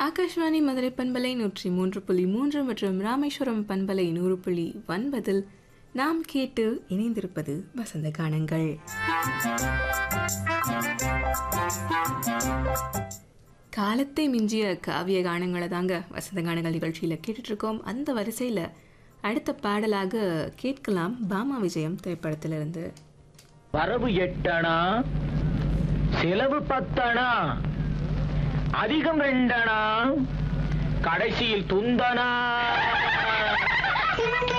ஆகாஷ்வாணி மதுரை பண்பலை நூற்றி மூன்று புள்ளி மூன்று மற்றும் ராமேஸ்வரம் பண்பலை நூறு புள்ளி ஒன்பதில் நாம் கேட்டு இணைந்திருப்பது வசந்த கானங்கள் காலத்தை மிஞ்சிய காவிய கானங்களை தாங்க வசந்த கானங்கள் நிகழ்ச்சியில் கேட்டுட்டு இருக்கோம் அந்த வரிசையில் அடுத்த பாடலாக கேட்கலாம் பாமா விஜயம் திரைப்படத்திலிருந்து வரவு எட்டணா செலவு பத்தணா அதிகம் ரெண்டணா கடைசியில் துந்தனா